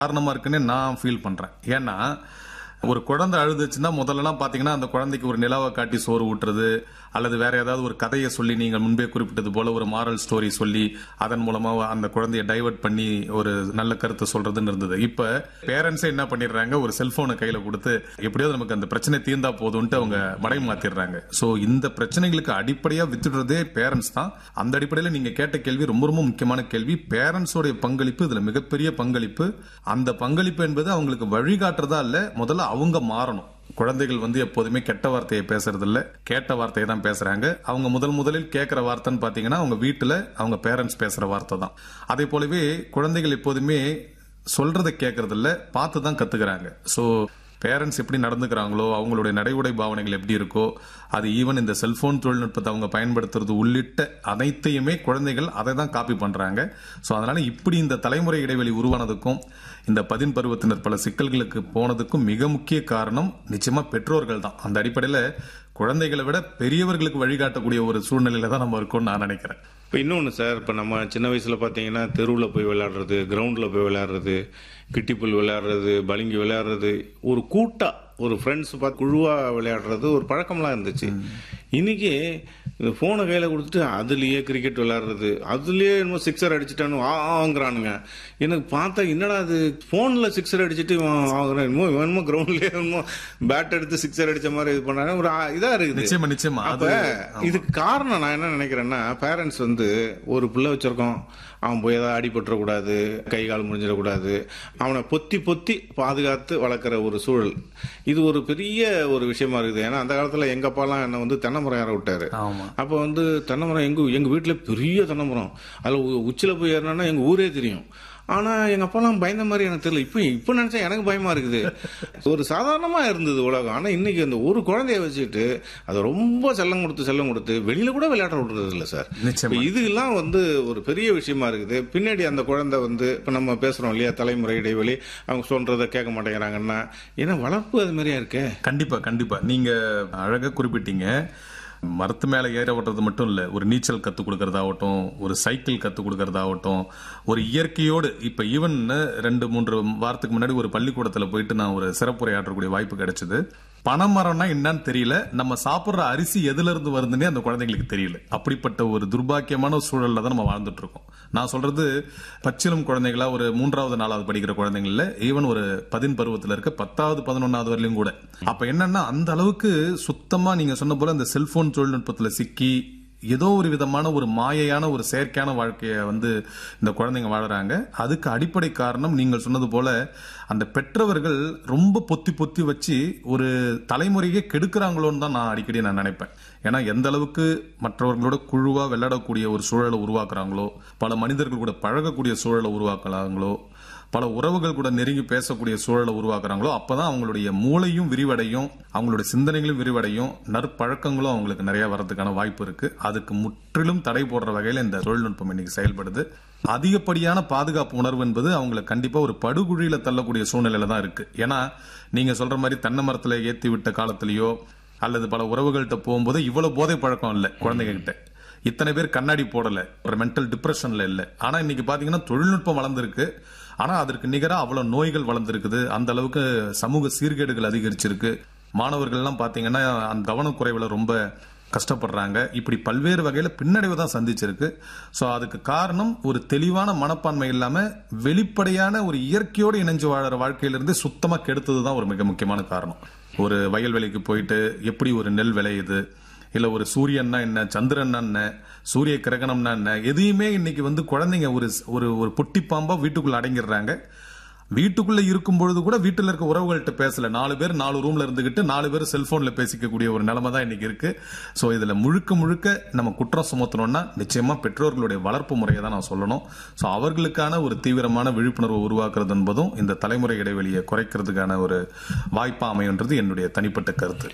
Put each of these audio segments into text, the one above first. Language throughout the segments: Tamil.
காரணமா இருக்குன்னு நான் ஃபீல் பண்றேன் ஏன்னா ஒரு குழந்தை அழுதுச்சுன்னா முதல்லலாம் பாத்தீங்கன்னா அந்த குழந்தைக்கு ஒரு நிலாவை காட்டி சோறு ஊட்டுறது அல்லது வேற ஏதாவது ஒரு கதையை சொல்லி நீங்கள் முன்பே குறிப்பிட்டது போல ஒரு மாரல் ஸ்டோரி சொல்லி அதன் மூலமா அந்த குழந்தைய டைவர்ட் பண்ணி ஒரு நல்ல கருத்தை சொல்றதுன்னு இருந்தது இப்ப பேரண்ட்ஸே என்ன பண்ணிடுறாங்க ஒரு செல்போனை கையில கொடுத்து எப்படியாவது நமக்கு அந்த பிரச்சனை தீர்ந்தா போதும்ட்டு அவங்க மடை மாத்திடுறாங்க சோ இந்த பிரச்சனைகளுக்கு அடிப்படையா வித்துடுறதே பேரண்ட்ஸ் தான் அந்த அடிப்படையில் நீங்க கேட்ட கேள்வி ரொம்ப ரொம்ப முக்கியமான கேள்வி பேரண்ட்ஸோட பங்களிப்பு இதுல மிகப்பெரிய பங்களிப்பு அந்த பங்களிப்பு என்பது அவங்களுக்கு வழிகாட்டுறதா இல்ல முதல்ல அவங்க மாறணும் குழந்தைகள் வந்து எப்போதுமே கெட்ட வார்த்தையை பேசுறது இல்ல கேட்ட வார்த்தையை தான் பேசுறாங்க அவங்க முதல் முதலில் கேட்கிற வார்த்தைன்னு பாத்தீங்கன்னா அவங்க வீட்டுல அவங்க பேரண்ட்ஸ் பேசுற வார்த்தை தான் அதே போலவே குழந்தைகள் எப்போதுமே சொல்றதை கேட்கறது இல்ல பார்த்து தான் கத்துக்கிறாங்க சோ பேரண்ட்ஸ் எப்படி நடந்துக்கிறாங்களோ அவங்களுடைய நடைமுறை பாவனைகள் எப்படி இருக்கோ அது ஈவன் இந்த செல்போன் தொழில்நுட்பத்தை அவங்க பயன்படுத்துறது உள்ளிட்ட அனைத்தையுமே குழந்தைகள் அதை தான் காப்பி பண்றாங்க ஸோ அதனால இப்படி இந்த தலைமுறை இடைவெளி உருவானதுக்கும் இந்த பதின் பருவத்தினர் பல சிக்கல்களுக்கு போனதுக்கும் மிக முக்கிய காரணம் நிச்சயமா பெற்றோர்கள் தான் அந்த அடிப்படையில் குழந்தைகளை விட பெரியவர்களுக்கு வழிகாட்டக்கூடிய ஒரு சூழ்நிலையில தான் நம்ம இருக்கோம்னு நான் நினைக்கிறேன் இப்போ இன்னொன்று சார் இப்போ நம்ம சின்ன வயசில் பார்த்தீங்கன்னா தெருவில் போய் விளையாடுறது கிரவுண்டில் போய் விளையாடுறது கிட்டிப்புல் விளையாடுறது பளிங்கி விளையாடுறது ஒரு கூட்டா ஒரு ஃப்ரெண்ட்ஸ் பார்த்து குழுவாக விளையாடுறது ஒரு பழக்கம்லாம் இருந்துச்சு இன்னைக்கு இந்த ஃபோனை கையில் கொடுத்துட்டு அதுலேயே கிரிக்கெட் விளையாடுறது அதுலேயே என்னமோ சிக்ஸர் அடிச்சுட்டானு ஆங்கிறானுங்க எனக்கு பார்த்தா என்னடா அது ஃபோனில் சிக்ஸர் அடிச்சுட்டு இவன் ஆகுறான் என்னமோ இவன் என்னமோ கிரவுண்ட்லேயே என்னமோ பேட் எடுத்து சிக்ஸர் அடிச்ச மாதிரி இது பண்ணாங்க ஒரு இதாக இருக்குது நிச்சயமா நிச்சயமா அப்ப அது இதுக்கு காரணம் நான் என்ன நினைக்கிறேன்னா பேரண்ட்ஸ் வந்து ஒரு பிள்ளை வச்சிருக்கோம் அவன் போய் ஏதாவது அடிபட்டுறக்கூடாது கை கால் முடிஞ்சிடக்கூடாது அவனை பொத்தி பொத்தி பாதுகாத்து வளர்க்குற ஒரு சூழல் இது ஒரு பெரிய ஒரு விஷயமா இருக்குது ஏன்னா அந்த காலத்துல எங்க அப்பாலாம் என்ன வந்து தென்னை மரம் ஏற விட்டாரு ஆமா அப்போ வந்து தென்னை மரம் எங்க எங்க வீட்டுல பெரிய தென்னை மரம் அதுல உ- உச்சில போய் ஏறினா எங்க ஊரே தெரியும் ஆனா எங்க அப்பாலாம் பயந்த மாதிரி எனக்கு தெரியல இப்போ இப்போ நினைச்சா எனக்கு பயமா இருக்குது ஒரு சாதாரணமா இருந்தது உலகம் ஆனா இன்னைக்கு அந்த ஒரு குழந்தைய வச்சுட்டு அதை ரொம்ப செல்லம் கொடுத்து செல்லம் கொடுத்து வெளியில கூட விளையாட விடுறது இல்ல சார் நிச்சயமா. இப்ப இதெல்லாம் வந்து ஒரு பெரிய விஷயமா இருக்குது பின்னாடி அந்த குழந்தை வந்து இப்ப நம்ம பேசுறோம் இல்லையா தலைமுறை இடைவெளி அவங்க சொல்றதை கேட்க மாட்டேங்கிறாங்கன்னா ஏன்னா வளர்ப்பு அது மாதிரியா இருக்கே கண்டிப்பா கண்டிப்பா நீங்க அழகா குறிப்பிட்டீங்க மரத்து மேல ஏற விடுறது மட்டும் இல்ல ஒரு நீச்சல் கத்து கொடுக்கறதாகட்டும் ஒரு சைக்கிள் கத்து கொடுக்கறதாகட்டும் ஒரு இயற்கையோடு இப்ப ஈவன் ரெண்டு மூன்று வாரத்துக்கு முன்னாடி ஒரு பள்ளிக்கூடத்துல போயிட்டு நான் ஒரு சிறப்புரையாற்றக்கூடிய வாய்ப்பு கிடைச்சது பனைமரம்னா என்னன்னு தெரியல நம்ம சாப்பிடுற அரிசி எதுல இருந்து வருதுன்னே அந்த குழந்தைங்களுக்கு தெரியல அப்படிப்பட்ட ஒரு துர்பாக்கியமான சூழல்ல தான் நம்ம வாழ்ந்துட்டு இருக்கோம் நான் சொல்றது பச்சிலும் குழந்தைகளா ஒரு மூன்றாவது நாலாவது படிக்கிற குழந்தைங்கள ஈவன் ஒரு பதின் பருவத்துல இருக்க பத்தாவது பதினொன்னாவது வரலையும் கூட அப்ப என்னன்னா அந்த அளவுக்கு சுத்தமா நீங்க சொன்ன போல இந்த செல்போன் தொழில்நுட்பத்துல சிக்கி ஏதோ ஒரு விதமான ஒரு மாயையான ஒரு செயற்கையான வாழ்க்கைய வந்து இந்த குழந்தைங்க வாழுறாங்க அதுக்கு அடிப்படை காரணம் நீங்கள் சொன்னது போல அந்த பெற்றவர்கள் ரொம்ப பொத்தி பொத்தி வச்சு ஒரு தலைமுறையே கெடுக்கிறாங்களோன்னு தான் நான் அடிக்கடி நான் நினைப்பேன் ஏன்னா எந்த அளவுக்கு மற்றவர்களோட குழுவா விளையாடக்கூடிய ஒரு சூழலை உருவாக்குறாங்களோ பல மனிதர்கள் கூட பழகக்கூடிய சூழலை உருவாக்குறாங்களோ பல உறவுகள் கூட நெருங்கி பேசக்கூடிய சூழலை உருவாக்குறாங்களோ அப்பதான் அவங்களுடைய மூளையும் விரிவடையும் அவங்களுடைய சிந்தனைகளும் விரிவடையும் நற்பழக்கங்களும் அவங்களுக்கு நிறைய வரதுக்கான வாய்ப்பு இருக்கு அதுக்கு முற்றிலும் தடை போடுற வகையில் இந்த தொழில்நுட்பம் இன்னைக்கு செயல்படுது அதிகப்படியான பாதுகாப்பு உணர்வு என்பது அவங்களை கண்டிப்பா ஒரு படுகுழியில தள்ளக்கூடிய சூழ்நிலையில தான் இருக்கு ஏன்னா நீங்க சொல்ற மாதிரி தென்னை மரத்துல ஏத்தி விட்ட காலத்திலயோ அல்லது பல உறவுகள்கிட்ட போகும்போது இவ்வளவு போதை பழக்கம் இல்லை குழந்தைங்க கிட்ட இத்தனை பேர் கண்ணாடி போடல ஒரு மென்டல் டிப்ரெஷன்ல இல்ல ஆனா இன்னைக்கு பாத்தீங்கன்னா தொழில்நுட்பம் வளர்ந்திருக்கு ஆனா அதற்கு நிகரா அவ்வளவு நோய்கள் வளர்ந்திருக்குது அந்த அளவுக்கு சமூக சீர்கேடுகள் அதிகரிச்சிருக்கு மாணவர்கள் எல்லாம் பாத்தீங்கன்னா அந்த கவனக்குறைவுல ரொம்ப கஷ்டப்படுறாங்க இப்படி பல்வேறு வகையில பின்னடைவு தான் சந்திச்சிருக்கு சோ அதுக்கு காரணம் ஒரு தெளிவான மனப்பான்மை இல்லாம வெளிப்படையான ஒரு இயற்கையோடு இணைஞ்சு வாழற வாழ்க்கையிலிருந்து சுத்தமா கெடுத்தது தான் ஒரு மிக முக்கியமான காரணம் ஒரு வயல்வெளிக்கு போயிட்டு எப்படி ஒரு நெல் விளையுது இல்ல ஒரு சூரியன்னா என்ன சந்திரன்னா என்ன சூரிய கிரகணம்னா என்ன எதையுமே இன்னைக்கு வந்து குழந்தைங்க ஒரு ஒரு ஒரு பொட்டி பாம்பா வீட்டுக்குள்ள அடங்கிடுறாங்க வீட்டுக்குள்ள இருக்கும் பொழுது கூட வீட்டுல இருக்க உறவுகள்கிட்ட பேசல நாலு பேர் நாலு ரூம்ல இருந்துகிட்டு நாலு பேர் செல்போன்ல பேசிக்கக்கூடிய ஒரு நிலைமை தான் இன்னைக்கு இருக்கு சோ இதுல முழுக்க முழுக்க நம்ம குற்றம் சுமத்தணும்னா நிச்சயமா பெற்றோர்களுடைய வளர்ப்பு முறையை தான் நான் சொல்லணும் சோ அவர்களுக்கான ஒரு தீவிரமான விழிப்புணர்வு உருவாக்குறது என்பதும் இந்த தலைமுறை இடைவெளியை குறைக்கிறதுக்கான ஒரு வாய்ப்பா அமையுன்றது என்னுடைய தனிப்பட்ட கருத்து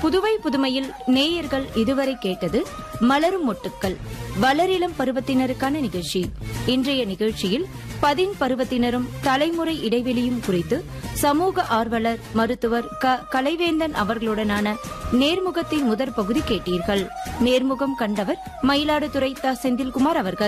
புதுவை புதுமையில் நேயர்கள் இதுவரை கேட்டது மலரும் மொட்டுக்கள் வளரிளம் பருவத்தினருக்கான நிகழ்ச்சி இன்றைய நிகழ்ச்சியில் பதின் பருவத்தினரும் தலைமுறை இடைவெளியும் குறித்து சமூக ஆர்வலர் மருத்துவர் க கலைவேந்தன் அவர்களுடனான நேர்முகத்தின் முதற் பகுதி கேட்டீர்கள் நேர்முகம் கண்டவர் மயிலாடுதுறை த செந்தில்குமார் அவர்கள்